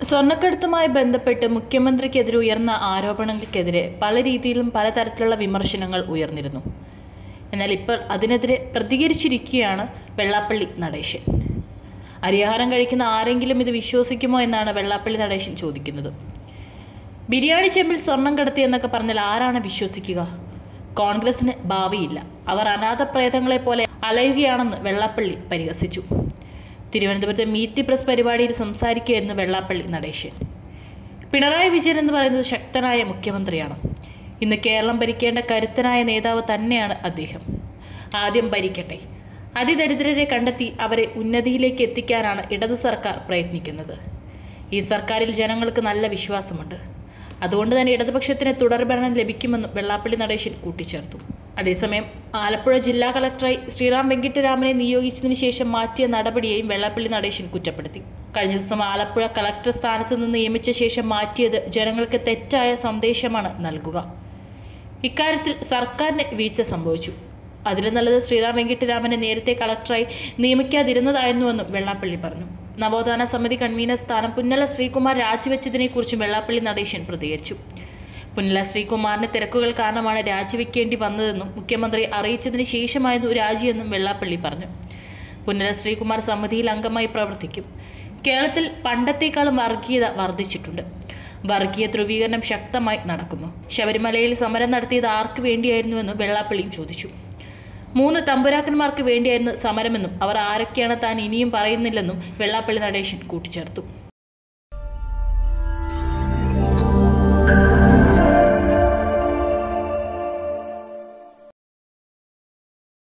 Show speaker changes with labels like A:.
A: സ്വർണ്ണക്കടത്തുമായി ബന്ധപ്പെട്ട് മുഖ്യമന്ത്രിക്കെതിരെ ഉയർന്ന ആരോപണങ്ങൾക്കെതിരെ പല രീതിയിലും പലതരത്തിലുള്ള വിമർശനങ്ങൾ ഉയർന്നിരുന്നു എന്നാൽ ഇപ്പോൾ അതിനെതിരെ പ്രതികരിച്ചിരിക്കുകയാണ് വെള്ളാപ്പള്ളി നടേശൻ അരിയാഹാരം കഴിക്കുന്ന ആരെങ്കിലും ഇത് വിശ്വസിക്കുമോ എന്നാണ് വെള്ളാപ്പള്ളി നടേശൻ ചോദിക്കുന്നത് ബിരിയാണി ചെമ്പിൽ സ്വർണം കടത്തി എന്നൊക്കെ പറഞ്ഞാൽ ആരാണ് വിശ്വസിക്കുക കോൺഗ്രസിന് ഭാവിയില്ല അവർ അനാഥ പ്രേതങ്ങളെ പോലെ അലയുകയാണെന്ന് വെള്ളാപ്പള്ളി പരിഹസിച്ചു തിരുവനന്തപുരത്തെ മീറ്റ് പ്രസ് പരിപാടിയിൽ സംസാരിക്കുകയായിരുന്നു വെള്ളാപ്പള്ളി നടേശൻ പിണറായി വിജയൻ എന്ന് പറയുന്നത് ശക്തനായ മുഖ്യമന്ത്രിയാണ് ഇന്ന് കേരളം ഭരിക്കേണ്ട കരുത്തനായ നേതാവ് തന്നെയാണ് അദ്ദേഹം ആദ്യം ഭരിക്കട്ടെ അതിദരിദ്രരെ കണ്ടെത്തി അവരെ ഉന്നതിയിലേക്ക് എത്തിക്കാനാണ് ഇടതു സർക്കാർ പ്രയത്നിക്കുന്നത് ഈ സർക്കാരിൽ ജനങ്ങൾക്ക് നല്ല വിശ്വാസമുണ്ട് അതുകൊണ്ട് തന്നെ ഇടതുപക്ഷത്തിന് തുടർഭരണം ലഭിക്കുമെന്നും വെള്ളാപ്പള്ളി നടേശൻ കൂട്ടിച്ചേർത്തു അതേസമയം ആലപ്പുഴ ജില്ലാ കളക്ടറായി ശ്രീറാം വെങ്കിട്ടരാമനെ നിയോഗിച്ചതിനു ശേഷം മാറ്റിയ നടപടിയെയും വെള്ളാപ്പള്ളി നടേശൻ കുറ്റപ്പെടുത്തി കഴിഞ്ഞ ദിവസം ആലപ്പുഴ കളക്ടർ സ്ഥാനത്ത് നിന്ന് നിയമിച്ച ശേഷം മാറ്റിയത് ജനങ്ങൾക്ക് തെറ്റായ സന്ദേശമാണ് നൽകുക ഇക്കാര്യത്തിൽ സർക്കാരിന് വീഴ്ച സംഭവിച്ചു അതിലും നല്ലത് ശ്രീറാം വെങ്കിട്ടരാമനെ നേരത്തെ കളക്ടറായി നിയമിക്കാതിരുന്നതായിരുന്നുവെന്നും വെള്ളാപ്പള്ളി പറഞ്ഞു നവോത്ഥാന സമിതി കൺവീനർ സ്ഥാനം പുന്നല ശ്രീകുമാർ രാജിവെച്ചതിനെക്കുറിച്ചും വെള്ളാപ്പള്ളി നടേശൻ പ്രതികരിച്ചു പുന്നല ശ്രീകുമാറിന്റെ തിരക്കുകൾ കാരണമാണ് രാജിവെക്കേണ്ടി വന്നതെന്നും മുഖ്യമന്ത്രി അറിയിച്ചതിന് ശേഷമായിരുന്നു രാജിയെന്നും വെള്ളാപ്പള്ളി പറഞ്ഞു പുന്നല ശ്രീകുമാർ സമിതിയിൽ അംഗമായി പ്രവർത്തിക്കും കേരളത്തിൽ പണ്ടത്തേക്കാളും വർഗീയത വർദ്ധിച്ചിട്ടുണ്ട് വർഗീയ ധ്രുവീകരണം ശക്തമായി നടക്കുന്നു ശബരിമലയിൽ സമരം നടത്തിയത് ആർക്ക് വേണ്ടിയായിരുന്നുവെന്ന് വെള്ളാപ്പള്ളിയും ചോദിച്ചു മൂന്ന് തമ്പുരാക്കന്മാർക്ക് വേണ്ടിയായിരുന്നു സമരമെന്നും അവർ ആരൊക്കെയാണ് താൻ ഇനിയും പറയുന്നില്ലെന്നും വെള്ളാപ്പള്ളി നടേശൻ കൂട്ടിച്ചേർത്തു